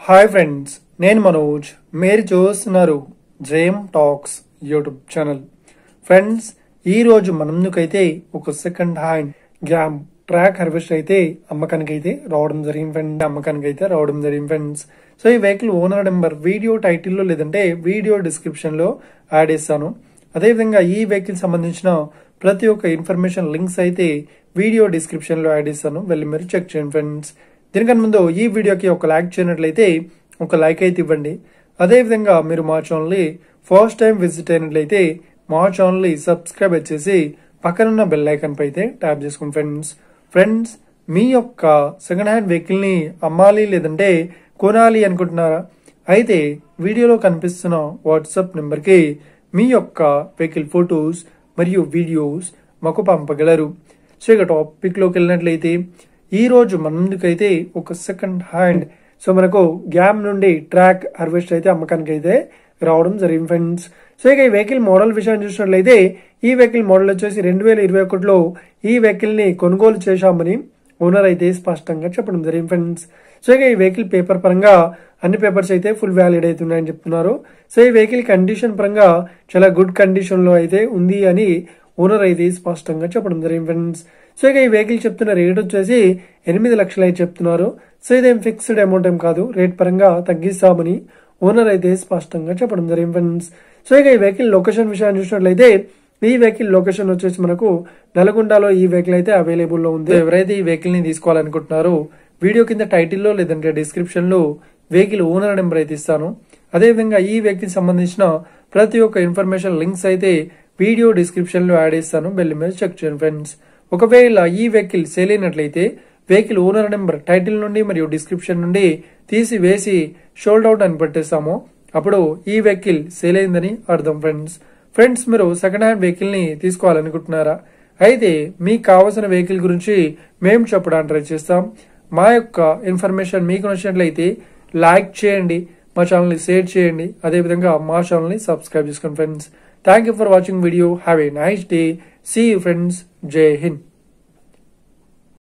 hi friends నేను మనోజ్ మీరు చూస్తున్నారు JM talks YouTube channel friends ఈ రోజు మన ముందుకైతే ఒక సెకండ్ హ్యాండ్ గ్యామ్ ట్రాక్ హార్వెస్టర్ అయితే అమ్మకానికి అయితే రావడం జరిగింది ఫ్రెండ్ అమ్మకానికి అయితే రావడం జరిగింది ఫ్రెండ్స్ సో ఈ వెహికల్ ఓనర్ నెంబర్ వీడియో టైటిల్లో లేదంటే వీడియో డిస్క్రిప్షన్ లో యాడ్ చేస్తాను అదేవిధంగా ఈ వెహికల్ సంబంధించిన ప్రతి ఒక్క ఇన్ఫర్మేషన్ లింక్స్ అయితే వీడియో డిస్క్రిప్షన్ లో యాడ్ చేస్తాను వెళ్ళి మీరు చెక్ చేయండి ఫ్రెండ్స్ దీనికన్నా ముందు ఈ వీడియోకి ఒక లైక్ చేయనట్లయితే ఒక లైక్ అయితే ఇవ్వండి అదేవిధంగా మీరు మా ఛానల్ని ఫస్ట్ టైం విజిట్ అయినట్లయితే మా ఛానల్ని సబ్స్క్రైబ్ చేసి పక్కనున్న బెల్ ఐకాన్ పై అయితే ట్యాప్ చేసుకోండి ఫ్రెండ్స్ ఫ్రెండ్స్ మీ యొక్క సెకండ్ హ్యాండ్ వెహికల్ ని అమ్మాలి లేదంటే కొనాలి అనుకుంటున్నారా అయితే వీడియోలో కనిపిస్తున్న వాట్సాప్ నెంబర్కి మీ యొక్క వెహికల్ ఫొటోస్ మరియు వీడియోస్ మాకు పంపగలరు సో ఇక టాపిక్ లోకి వెళ్ళినట్లయితే ఈ రోజు మన ముందుకైతే ఒక సెకండ్ హ్యాండ్ సో మనకు గ్యామ్ నుండి ట్రాక్ హార్వెస్ట్ అయితే అమ్మకానికి అయితే రావడం జరిగింది ఫ్రెండ్స్ సో ఇక ఈ వెహికల్ మోడల్ విషయాన్ని చూసినట్లయితే ఈ వెహికల్ మోడల్ వచ్చేసి రెండు వేల ఇరవై ఒకటిలో ఈ వెహికల్ ని కొనుగోలు చేశామని ఓనర్ అయితే స్పష్టంగా చెప్పడం జరిగింది ఫ్రెండ్స్ సో ఇక ఈ వెహికల్ పేపర్ పరంగా అన్ని పేపర్స్ అయితే ఫుల్ వ్యాలిడ్ అవుతున్నాయని చెప్తున్నారు సో ఈ వెహికల్ కండిషన్ పరంగా చాలా గుడ్ కండిషన్ లో అయితే ఉంది అని ఓనర్ అయితే స్పష్టంగా చెప్పడం జరిగింది ఫ్రెండ్స్ సో ఇక ఈ వెహికల్ చెప్తున్న రేట్ వచ్చేసి ఎనిమిది లక్షలు అయితే చెప్తున్నారు సో ఇదేం ఫిక్స్డ్ అమౌంట్ ఏం కాదు రేట్ పరంగా తగ్గిస్తామని ఓనర్ అయితే స్పష్టంగా చెప్పడం జరిగింది ఫ్రెండ్స్ సో ఇక ఈ వెహికల్ లొకేషన్ విషయాన్ని చూసినట్లయితే ఈ వెహికల్ లొకేషన్ వచ్చేసి మనకు నల్గొండలో ఈ వెహికల్ అయితే అవైలబుల్ లో ఉంది ఎవరైతే ఈ వెహికల్ ని తీసుకోవాలనుకుంటున్నారో వీడియో కింద టైటిల్లో లేదంటే డిస్క్రిప్షన్ లో వెహికల్ ఓనర్ నెంబర్ అయితే ఇస్తాను అదేవిధంగా ఈ వెహికల్ సంబంధించిన ప్రతి ఒక్క ఇన్ఫర్మేషన్ లింక్స్ అయితే వీడియో డిస్క్రిప్షన్ లో యాడ్ చేస్తాను వెళ్ళి మీద చెక్ చేయండి ఫ్రెండ్స్ ఒకవేళ ఈ వెహికల్ సేల్ అయినట్లయితే వెహికల్ ఓనర్ నెంబర్ టైటిల్ నుండి మరియు డిస్క్రిప్షన్ నుండి తీసి వేసి షోల్డ్ అవుట్ అని పెట్టేస్తాము అప్పుడు ఈ వెహికల్ సేల్ అయిందని అర్థం ఫ్రెండ్స్ ఫ్రెండ్స్ మీరు సెకండ్ హ్యాండ్ వెహికల్ ని తీసుకోవాలనుకుంటున్నారా అయితే మీకు కావాల్సిన వెహికల్ గురించి మేము చెప్పడానికి ట్రై చేస్తాం మా యొక్క ఇన్ఫర్మేషన్ మీకు నచ్చినట్లయితే లైక్ చేయండి మా ఛానల్ని షేర్ చేయండి అదేవిధంగా మా ఛానల్ని సబ్స్క్రైబ్ చేసుకోండి friends thank you for watching video have a nice day see you friends జై హింద్